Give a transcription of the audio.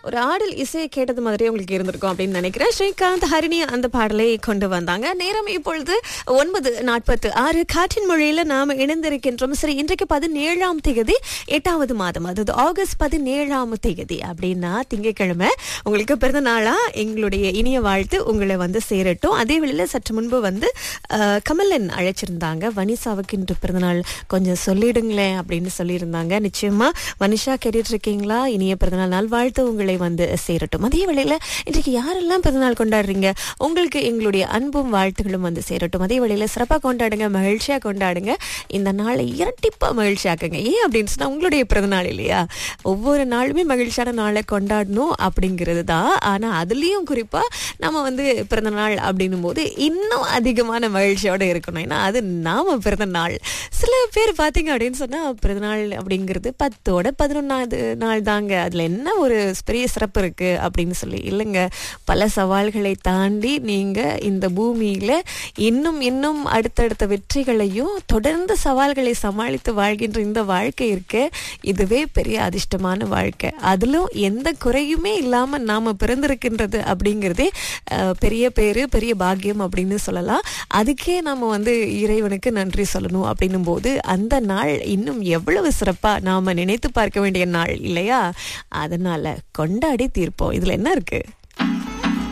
ஒரு ஆடல் இசையை கேட்டது மாதிரி உங்களுக்கு இருந்திருக்கும் அப்படின்னு நினைக்கிறேன் ஸ்ரீகாந்த் ஹரிணி அந்த பாடலை கொண்டு வந்தாங்க நேரம் இப்பொழுது ஒன்பது நாற்பத்து ஆறு காற்றின் மொழியில நாம இணைந்திருக்கின்றோம் சரி இன்றைக்கு பதினேழாம் தேதி எட்டாவது மாதம் அதாவது ஆகஸ்ட் பதினேழாம் தேதி அப்படின்னா திங்கட்கிழமை உங்களுக்கு பிறந்த நாளா எங்களுடைய இனிய வாழ்த்து உங்களை வந்து சேரட்டும் அதே வேளையில சற்று முன்பு வந்து அஹ், கமலன் அழைச்சிருந்தாங்க வனிசாவுக்கு இன்று பிறந்தநாள் கொஞ்சம் சொல்லிடுங்களேன் அப்படின்னு சொல்லியிருந்தாங்க நிச்சயமா வனிஷா கேட்டுட்டு இருக்கீங்களா இனிய பிறந்தநாள் நாள் வாழ்த்து உங்களை வந்து சேரட்டும் அதே வேளையில இன்றைக்கு யாரெல்லாம் பிறந்தநாள் கொண்டாடுறீங்க உங்களுக்கு எங்களுடைய அன்பும் வாழ்த்துகளும் வந்து சேரட்டும் அதே வேளையில சிறப்பாக கொண்டாடுங்க மகிழ்ச்சியா கொண்டாடுங்க இந்த நாளை இரட்டிப்பா மகிழ்ச்சியாக்குங்க ஏன் அப்படின்னு சொன்னா உங்களுடைய பிறந்தநாள் இல்லையா ஒவ்வொரு நாளுமே மகிழ்ச்சியான நாளை கொண்டாடணும் அப்படிங்கிறது தான் ஆனா அதுலயும் குறிப்பா நம்ம வந்து பிறந்த நாள் அப்படின்னும் போது இன்னும் அதிகமான மகிழ்ச்சியோட இருக்கணும் ஏன்னா அது நாம பிறந்த நாள் சில பேர் பாத்தீங்க அப்படின்னு சொன்னா பிறந்த நாள் அப்படிங்கிறது பத்தோட பதினொன்னாவது நாள் தாங்க அதுல என்ன ஒரு பெரிய சிறப்பு இருக்கு அப்படின்னு சொல்லி இல்லைங்க பல சவால்களை தாண்டி நீங்க இந்த பூமியில இன்னும் இன்னும் அடுத்தடுத்த வெற்றிகளையும் தொடர்ந்து சவால்களை சமாளித்து வாழ்கின்ற இந்த வாழ்க்கை இருக்கு இதுவே பெரிய அதிர்ஷ்டமான வாழ்க்கை அதிலும் எந்த குறையுமே இல்லாம நாம பிறந்திருக்கின்றது அப்படிங்கிறதே அஹ், பெரிய பேரு பெரிய பாக்கியம் அப்படின்னு சொல்லலாம் அதுக்கே நம்ம வந்து இறைவனுக்கு நன்றி சொல்லணும் அப்படின்னும் போது அந்த நாள் இன்னும் எவ்வளவு சிறப்பா நாம நினைத்து பார்க்க வேண்டிய நாள் இல்லையா அதனால கொண்டாடி தீர்ப்போம் இதுல என்ன இருக்கு